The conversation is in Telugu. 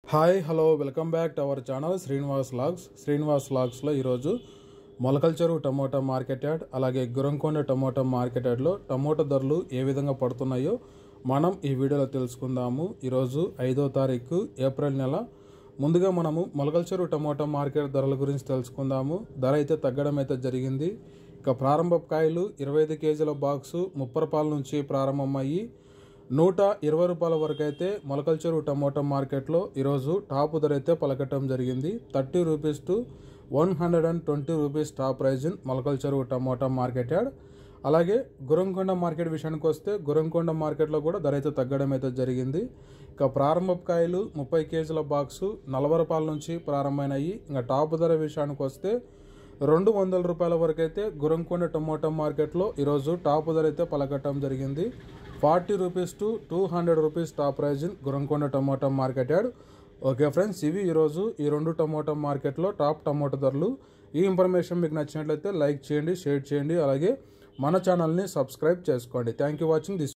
hi hello welcome back to our channel Srinivas vlogs Srinivas లాగ్స్లో ఈరోజు Molakala Cheruvu tomato market yard అలాగే గురంకొండ టమోటా మార్కెట్ యార్డ్లో టమోటా ధరలు ఏ విధంగా పడుతున్నాయో మనం ఈ వీడియోలో తెలుసుకుందాము ఈరోజు ఐదో తారీఖు ఏప్రిల్ నెల ముందుగా మనము మొలకల చెరువు టమోటా మార్కెట్ ధరల గురించి తెలుసుకుందాము ధర అయితే తగ్గడం అయితే జరిగింది ఇక ప్రారంభ కాయలు ఇరవై ఐదు కేజీల బాక్సు ముప్పై రూపాయల నుంచి ప్రారంభమయ్యి నూట ఇరవై రూపాయల వరకు అయితే మొలకల చెరువు టమోటా మార్కెట్లో ఈరోజు టాప్ ధర అయితే పలకటం జరిగింది thirty rupees to one hundred and twenty rupees top price in Molakala Cheruvu tomato market yard అలాగే గురంకొండ మార్కెట్ విషయానికి వస్తే గురంకొండ మార్కెట్లో కూడా ధర అయితే తగ్గడం అయితే జరిగింది ఇక ప్రారంభ కాయలు ముప్పై కేజీల బాక్సు నలభై రూపాయల నుంచి ప్రారంభమైనాయి ఇంకా టాప్ ధర విషయానికి వస్తే రెండు వందల రూపాయల వరకు అయితే గురంకొండ టమోటా మార్కెట్లో ఈరోజు టాప్ ధర అయితే పలకటం జరిగింది forty rupees to two hundred rupees top price in Gurramkonda tomato market yard okay friends ఇవి ఈరోజు ఈ రెండు టమోటా మార్కెట్లో టాప్ టమోటా ధరలు ఈ ఇన్ఫర్మేషన్ మీకు నచ్చినట్లయితే లైక్ చేయండి షేర్ చేయండి అలాగే మన ఛానల్ని సబ్స్క్రైబ్ చేసుకోండి థ్యాంక్ యూ వాచింగ్ దిస్